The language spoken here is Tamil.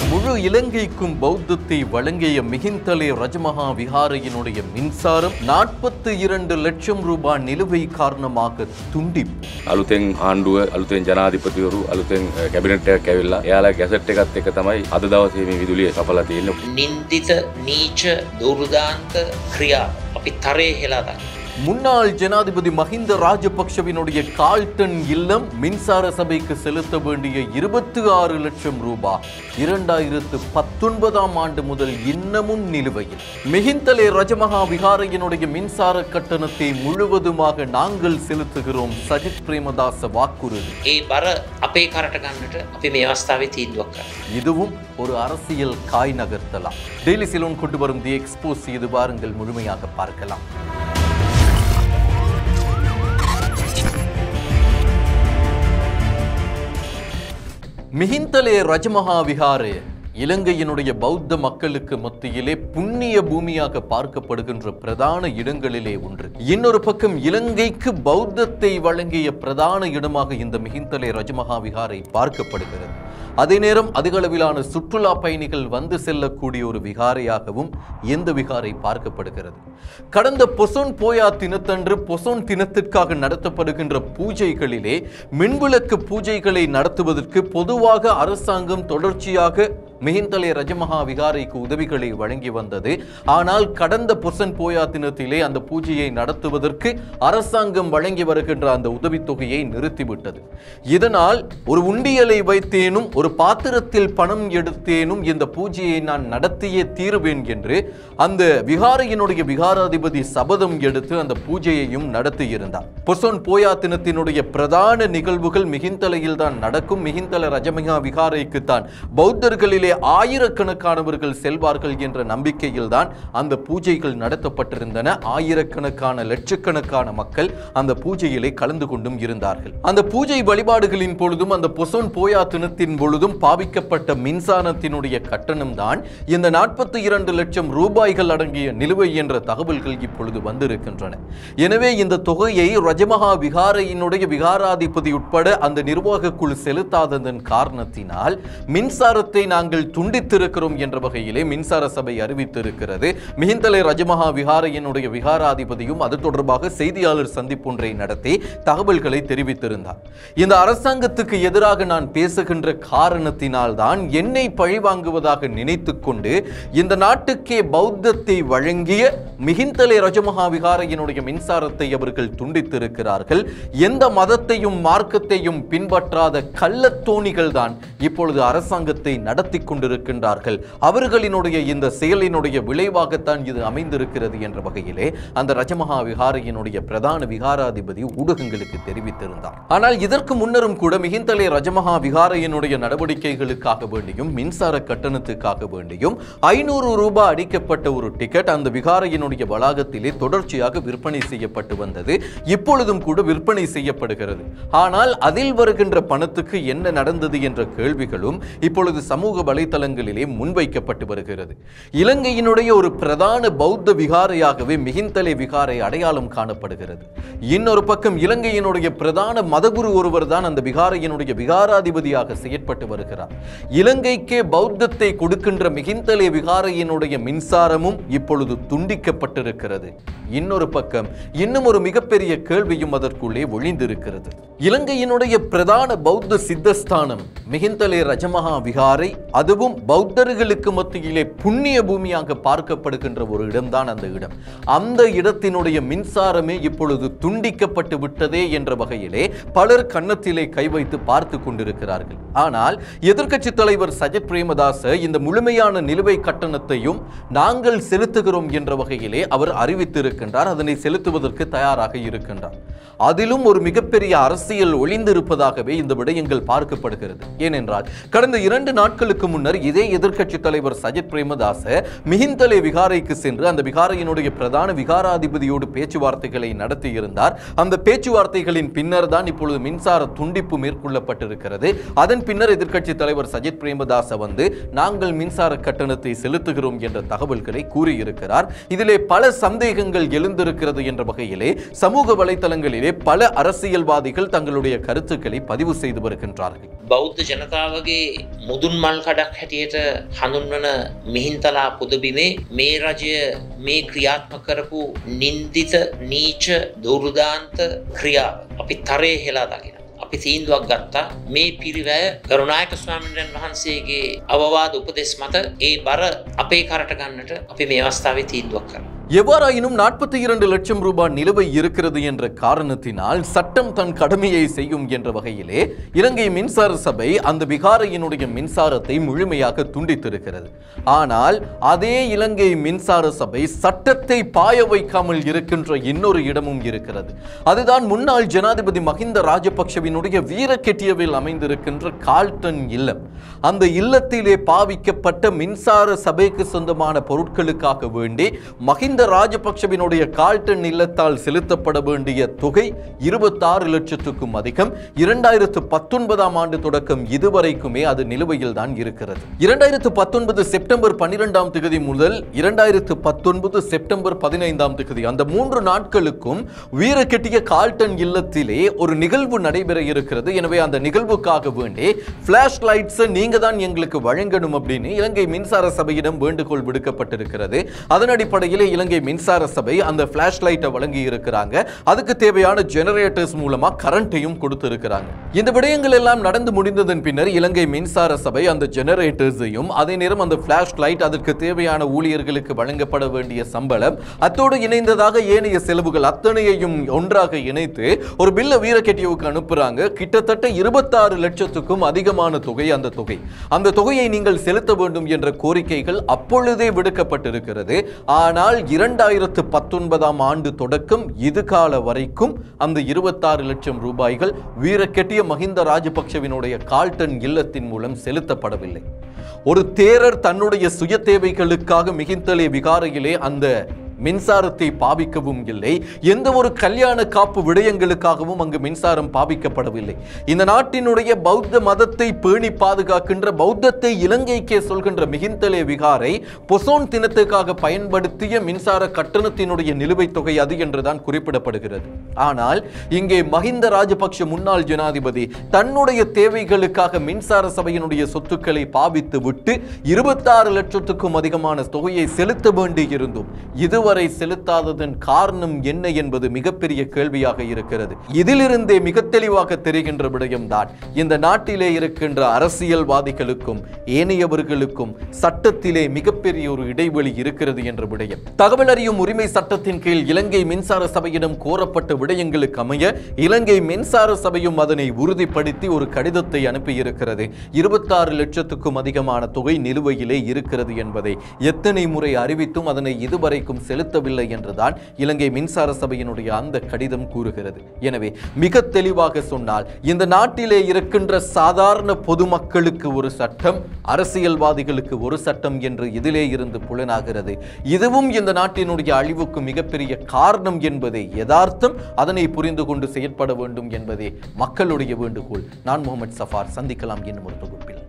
முழு இலங்கைக்கும் பௌத்தத்தை வழங்கிய மிகிந்தலே ரஜமகா விகாரையினுடைய மின்சாரம் நாற்பத்தி இரண்டு லட்சம் ரூபாய் நிலுவை காரணமாக துண்டிப்பு අලුතෙන් ආණ්ඩුව අලුතෙන් ජනාධිපතිවරු අලුතෙන් කැබිනට් එකක් ඇවිල්ලා එයාලා ගැසට් එකත් එක තමයි අද දවසේ මේ විදුලිය සපලා තියෙන්නේ. නින්දිත නීච දුර්දාන්ත ක්‍රියා අපි තරේ හෙලා දන්න. முன்னாள் ஜனாதிபதி மஹிந்த ராஜபக்ஷவினுடைய கால்டன் இல்லம் மின்சார சபைக்கு செலுத்த வேண்டிய இருபத்தி ஆறு லட்சம் ரூபாய் இரண்டாயிரத்து பத்தொன்பதாம் ஆண்டு முதல் இன்னமும் நிலுவையில் மிகிந்தலே ரஜமகா விகாரையினுடைய மின்சார கட்டணத்தை முழுவதுமாக நாங்கள் செலுத்துகிறோம் சஜித் பிரேமதாச வாக்குறுதி ඒ බර අපේ කරට ගන්නට අපි මේ අවස්ථාවේ තීන්දුවක් කර. இதுவும் ஒரு அரசியல் காய் நகர்த்தலாம் டெய்லி சிலோன் கொண்டு வரும் தி எக்ஸ்போஸ் இது வாருங்கள் முழுமையாக பார்க்கலாம் மிகிந்தலே ரஜமகா விகாரே இலங்கையினுடைய பௌத்த மக்களுக்கு மத்தியிலே புண்ணிய பூமியாக பார்க்கப்படுகின்ற பிரதான இடங்களிலே ஒன்று இன்னொரு பக்கம் இலங்கைக்கு பௌத்தத்தை வழங்கிய பிரதான இடமாக இந்த மிகிந்தலே ரஜமகா விகாரை பார்க்கப்படுகிறது அதே நேரம் அதிக அளவிலான சுற்றுலா பயணிகள் வந்து செல்லக்கூடிய ஒரு விகாரையாகவும் எந்த விகாரை பார்க்கப்படுகிறது கடந்த பொசோன் போயா தினத்தன்று பொசோன் தினத்திற்காக நடத்தப்படுகின்ற பூஜைகளிலே மின்விளக்கு பூஜைகளை நடத்துவதற்கு பொதுவாக அரசாங்கம் தொடர்ச்சியாக மிகிந்தலே ரஜமகா விகாரைக்கு உதவிகளை வழங்கி வந்தது ஆனால் கடந்த பொசன் போயா தினத்திலே அந்த பூஜையை நடத்துவதற்கு அரசாங்கம் வழங்கி வருகின்ற அந்த உதவித்தொகையை நிறுத்திவிட்டது இதனால் ஒரு உண்டியலை வைத்தேனும் ஒரு பாத்திரத்தில் பணம் எடுத்தேனும் இந்த பூஜையை நான் நடத்தியே தீருவேன் என்று அந்த விகாரையினுடைய விகாராதிபதி சபதம் எடுத்து அந்த பூஜையையும் நடத்தியிருந்தார் பொசோன் போயா தினத்தினுடைய பிரதான நிகழ்வுகள் மிகிந்தலையில் தான் நடக்கும் மிகிந்தல ரஜமகா விகாரைக்கு தான் பௌத்தர்களிலே ஆயிரக்கணக்கானவர்கள் செல்வார்கள் என்ற நம்பிக்கையில் தான் அந்த பூஜைகள் நடத்தப்பட்டிருந்தன ஆயிரக்கணக்கான லட்சக்கணக்கான மக்கள் அந்த பூஜையிலே கலந்து கொண்டும் இருந்தார்கள் அந்த பூஜை வழிபாடுகளின் பொழுதும் அந்த பொசோன் போயா தினத்தின் பொழுதும் பாவிக்கப்பட்ட மின்சாரத்தினுடைய கட்டணம் தான் இந்த நாற்பத்தி இரண்டு லட்சம் ரூபாய்கள் அடங்கிய நிலுவை என்ற தகவல்கள் இப்பொழுது வந்திருக்கின்றன எனவே இந்த தொகையை ரஜமகா விகாரையினுடைய விகாராதிபதி உட்பட அந்த நிர்வாக குழு செலுத்தாததன் காரணத்தினால் மின்சாரத்தை நாங்கள் துண்டித்திருக்கிறோம் என்ற வகையிலே மின்சார சபை அறிவித்திருக்கிறது மிகிந்தலை ரஜமகா விகாரையினுடைய விகாராதிபதியும் அது தொடர்பாக செய்தியாளர் சந்திப்பொன்றை நடத்தி தகவல்களை தெரிவித்திருந்தார் இந்த அரசாங்கத்துக்கு எதிராக நான் பேசுகின்ற காரணத்தினால் தான் என்னை பழிவாங்குவதாக நினைத்துக் கொண்டு இந்த நாட்டுக்கே பௌத்தத்தை வழங்கிய மிகிந்தலை ரஜமகா விகாரையினுடைய மின்சாரத்தை அவர்கள் துண்டித்திருக்கிறார்கள் எந்த மதத்தையும் மார்க்கத்தையும் பின்பற்றாத கள்ளத்தோணிகள் தான் இப்பொழுது அரசாங்கத்தை நடத்தி கொண்டிருக்கின்றார்கள் அவர்களினுடைய இந்த செயலினுடைய விளைவாகத்தான் இது அமைந்திருக்கிறது என்ற வகையிலே அந்த ரஜமகா விகாரையினுடைய பிரதான விகாராதிபதி ஊடகங்களுக்கு தெரிவித்திருந்தார் ஆனால் இதற்கு முன்னரும் கூட மிகிந்தலை ரஜமகா விகாரையினுடைய நடவடிக்கைகளுக்காக வேண்டியும் மின்சார கட்டணத்துக்காக வேண்டியும் ஐநூறு ரூபாய் அடிக்கப்பட்ட ஒரு டிக்கெட் அந்த விகாரையினுடைய வளாகத்திலே தொடர்ச்சியாக விற்பனை செய்யப்பட்டு வந்தது இப்பொழுதும் கூட விற்பனை செய்யப்படுகிறது ஆனால் அதில் வருகின்ற பணத்துக்கு என்ன நடந்தது என்ற கேள்விகளும் இப்பொழுது சமூக வலைத்தளங்களிலே முன்வைக்கப்பட்டு வருகிறது இலங்கையினுடைய ஒரு பிரதான பௌத்த விகாரையாகவே மிகிந்தலை விகாரை அடையாளம் காணப்படுகிறது இன்னொரு பக்கம் இலங்கையினுடைய பிரதான மதகுரு ஒருவர் தான் அந்த விகாரையினுடைய விகாராதிபதியாக செயற்பட்டு வருகிறார் இலங்கைக்கே பௌத்தத்தை கொடுக்கின்ற மிகிந்தலை விகாரையினுடைய மின்சாரமும் இப்பொழுது துண்டிக்கப்பட்டிருக்கிறது இன்னொரு பக்கம் இன்னும் ஒரு மிகப்பெரிய கேள்வியும் அதற்குள்ளே ஒளிந்திருக்கிறது இலங்கையினுடைய பிரதான பௌத்த சித்தஸ்தானம் மிகிந்தலே ரஜமகா விகாரை அதுவும் பௌத்தர்களுக்கு மத்தியிலே புண்ணிய பூமியாக பார்க்கப்படுகின்ற ஒரு இடம்தான் அந்த இடம் அந்த இடத்தினுடைய மின்சாரமே இப்பொழுது துண்டிக்கப்பட்டு விட்டதே என்ற வகையிலே பலர் கன்னத்திலே கை வைத்து பார்த்து கொண்டிருக்கிறார்கள் ஆனால் எதிர்க்கட்சி தலைவர் சஜித் பிரேமதாச இந்த முழுமையான நிலுவை கட்டணத்தையும் நாங்கள் செலுத்துகிறோம் என்ற வகையிலே அவர் அறிவித்திருக்கின்றார் அதனை செலுத்துவதற்கு தயாராக இருக்கின்றார் அதிலும் ஒரு மிகப்பெரிய அரசியல் ஒளிந்திருப்பதாகவே இந்த விடயங்கள் பார்க்கப்படுகிறது ஏனென்றால் கடந்த இரண்டு நாட்களுக்கு முன்னர் இதே எதிர்க்கட்சி தலைவர் சஜித் பிரேமதாச மிகிந்தலே விகாரைக்கு சென்று அந்த விகாரையினுடைய பிரதான விகாராதிபதியோடு பேச்சுவார்த்தைகளை நடத்தியிருந்தார் அந்த பேச்சுவார்த்தைகளின் பின்னர் தான் இப்பொழுது மின்சார துண்டிப்பு மேற்கொள்ளப்பட்டிருக்கிறது அதன் பின்னர் எதிர்க்கட்சி தலைவர் சஜித் பிரேமதாச வந்து நாங்கள் மின்சார கட்டணத்தை செலுத்துகிறோம் என்ற தகவல்களை கூறியிருக்கிறார் இதிலே பல சந்தேகங்கள் எழுந்திருக்கிறது என்ற வகையிலே சமூக வலைத்தளங்களிலே பல அரசியல்வாதிகள் தங்களுடைய கருத்துக்களை பதிவு செய்து வருகின்றார்கள் බෞද්ධ ජනතාවගේ මුදුන් මල් කඩා ගොඩක් හැටියට හඳුන්වන මිහින්තලා පුදබිමේ මේ රජය මේ ක්‍රියාත්ම කරපු නින්දිත නීච දුරුදාන්ත ක්‍රියාව අපි තරය හෙලා දකින. අපි තීන්දුවක් ගත්තා මේ පිරිවැය කරුණායක ස්වාමින්රන් වහන්සේගේ අවවාද උපදෙස් මත ඒ බර අපේ කරට ගන්නට අපි මේ අවස්ථාවේ තීන්දුවක් කර. எவ்வாறாயினும் நாற்பத்தி இரண்டு லட்சம் ரூபாய் நிலுவை இருக்கிறது என்ற காரணத்தினால் சட்டம் தன் கடமையை செய்யும் என்ற வகையிலே இலங்கை மின்சார சபை அந்த விகாரையினுடைய மின்சாரத்தை முழுமையாக துண்டித்திருக்கிறது ஆனால் அதே இலங்கை மின்சார சபை சட்டத்தை பாய வைக்காமல் இருக்கின்ற இன்னொரு இடமும் இருக்கிறது அதுதான் முன்னாள் ஜனாதிபதி மஹிந்த ராஜபக்ஷவினுடைய வீரக்கெட்டியவில் அமைந்திருக்கின்ற கால்டன் இல்லம் அந்த இல்லத்திலே பாவிக்கப்பட்ட மின்சார சபைக்கு சொந்தமான பொருட்களுக்காக வேண்டி மஹிந்த ராஜபக்ஷவினுடைய கால்டன் இல்லத்தால் செலுத்தப்பட வேண்டிய தொகை இருபத்தாறு லட்சத்துக்கும் அதிகம் இரண்டாயிரத்து பத்தொன்பதாம் ஆண்டு தொடக்கம் இதுவரைக்குமே அது நிலுவையில் தான் இருக்கிறது இரண்டாயிரத்து பத்தொன்பது செப்டம்பர் பன்னிரெண்டாம் தேதி முதல் இரண்டாயிரத்து பத்தொன்பது செப்டம்பர் பதினைந்தாம் தேதி அந்த மூன்று நாட்களுக்கும் வீரக்கெட்டிய கால்டன் இல்லத்திலே ஒரு நிகழ்வு நடைபெற இருக்கிறது எனவே அந்த நிகழ்வுக்காக வேண்டி பிளாஷ் லைட்ஸ் நீங்க தான் எங்களுக்கு வழங்கணும் அப்படின்னு இலங்கை மின்சார சபையிடம் வேண்டுகோள் விடுக்கப்பட்டிருக்கிறது அதன் அடிப்படையில் இலங்கை மின்சார சபை அந்த பிளாஷ் லைட்டை வழங்கி இருக்கிறாங்க அதுக்கு தேவையான ஜெனரேட்டர்ஸ் மூலமா கரண்ட்டையும் கொடுத்திருக்கிறாங்க இந்த விடயங்கள் எல்லாம் நடந்து முடிந்ததன் பின்னர் இலங்கை மின்சார சபை அந்த ஜெனரேட்டர்ஸையும் அதே நேரம் அந்த பிளாஷ் லைட் அதற்கு தேவையான ஊழியர்களுக்கு வழங்கப்பட வேண்டிய சம்பளம் அத்தோடு இணைந்ததாக ஏனைய செலவுகள் அத்தனையையும் ஒன்றாக இணைத்து ஒரு பில்ல வீரக்கெட்டியோவுக்கு அனுப்புறாங்க கிட்டத்தட்ட இருபத்தாறு லட்சத்துக்கும் அதிகமான தொகை அந்த தொகை அந்த தொகையை நீங்கள் செலுத்த வேண்டும் என்ற கோரிக்கைகள் அப்பொழுதே விடுக்கப்பட்டிருக்கிறது ஆனால் இரண்டாயிரத்து பத்தொன்பதாம் ஆண்டு தொடக்கம் இது கால வரைக்கும் அந்த இருபத்தாறு லட்சம் ரூபாய்கள் வீரக்கெட்டிய மஹிந்த ராஜபக்ஷவினுடைய கால்டன் இல்லத்தின் மூலம் செலுத்தப்படவில்லை ஒரு தேரர் தன்னுடைய சுய தேவைகளுக்காக மிகிந்தலே விகாரையிலே அந்த மின்சாரத்தை பாவிக்கவும் இல்லை எந்த ஒரு கல்யாண காப்பு விடயங்களுக்காகவும் அங்கு மின்சாரம் பாவிக்கப்படவில்லை இந்த நாட்டினுடைய பௌத்த மதத்தை பேணி பாதுகாக்கின்ற பௌத்தத்தை இலங்கைக்கே சொல்கின்ற மிகிந்தலே விகாரை பொசோன் தினத்துக்காக பயன்படுத்திய மின்சார கட்டணத்தினுடைய நிலுவைத் தொகை அது என்றுதான் குறிப்பிடப்படுகிறது ஆனால் இங்கே மஹிந்த ராஜபக்ஷ முன்னாள் ஜனாதிபதி தன்னுடைய தேவைகளுக்காக மின்சார சபையினுடைய சொத்துக்களை பாவித்து விட்டு இருபத்தாறு லட்சத்துக்கும் அதிகமான தொகையை செலுத்த வேண்டி இருந்தும் இதுவரை செலுத்தாததன் காரணம் என்ன என்பது மிகப்பெரிய கேள்வியாக இருக்கிறது இதிலிருந்தே மிக தெளிவாக தெரிகின்ற விடயம்தான் இந்த நாட்டிலே இருக்கின்ற அரசியல்வாதிகளுக்கும் ஏனையவர்களுக்கும் சட்டத்திலே மிகப்பெரிய ஒரு இடைவெளி இருக்கிறது என்ற விடயம் தகவல் அறியும் உரிமை சட்டத்தின் கீழ் இலங்கை மின்சார சபையிடம் கோரப்பட்ட விடயங்களுக்கு அமைய இலங்கை மின்சார சபையும் அதனை உறுதிப்படுத்தி ஒரு கடிதத்தை அனுப்பியிருக்கிறது இருபத்தாறு லட்சத்துக்கும் அதிகமான தொகை நிலுவையிலே இருக்கிறது என்பதை எத்தனை முறை அறிவித்தும் அதனை இதுவரைக்கும் செலுத்தவில்லை என்றுதான் இலங்கை மின்சார சபையினுடைய அந்த கடிதம் கூறுகிறது எனவே மிக தெளிவாக சொன்னால் இந்த நாட்டிலே இருக்கின்ற சாதாரண பொதுமக்களுக்கு ஒரு சட்டம் அரசியல்வாதிகளுக்கு ஒரு சட்டம் என்று இதிலே இருந்து புலனாகிறது இதுவும் இந்த நாட்டினுடைய அழிவுக்கு மிகப்பெரிய காரணம் என்பதை யதார்த்தம் அதனை புரிந்து கொண்டு செயற்பட வேண்டும் என்பதே மக்களுடைய வேண்டுகோள் நான் முகமது சஃபார் சந்திக்கலாம் என்னும் ஒரு தொகுப்பில்